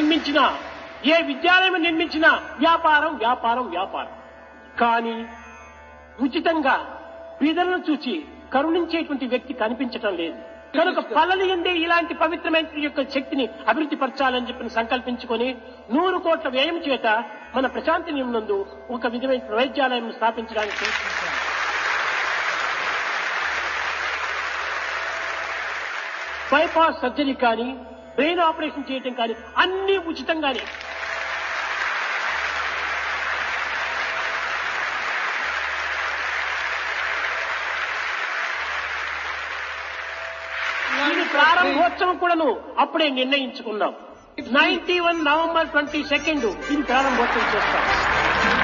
నిర్మించినా ఏ విద్యాలయం నిర్మించినా వ్యాపారం వ్యాపారం వ్యాపారం కానీ ఉచితంగా బీదలను చూచి కరుణించేటువంటి వ్యక్తి కనిపించటం లేదు కనుక పల్లలు ఎందే ఇలాంటి పవిత్రమైన యొక్క శక్తిని అభివృద్ధి పరచాలని చెప్పి సంకల్పించుకొని నూరు కోట్ల వ్యయం చేత మన ప్రశాంతి నందు ఒక విధమైన వైద్యాలయం స్థాపించడానికి ప్రయత్నించాం. బైపాస్ సర్జరీ కానీ బ్రెయిన్ ఆపరేషన్ చేయటం కానీ అన్ని ఉచితంగానే ఇది ప్రారంభోత్సవం కూడాను అప్పుడే నిర్ణయించుకున్నాం ninety one November twenty second ఇది ప్రారంభోత్సవం చేస్తాం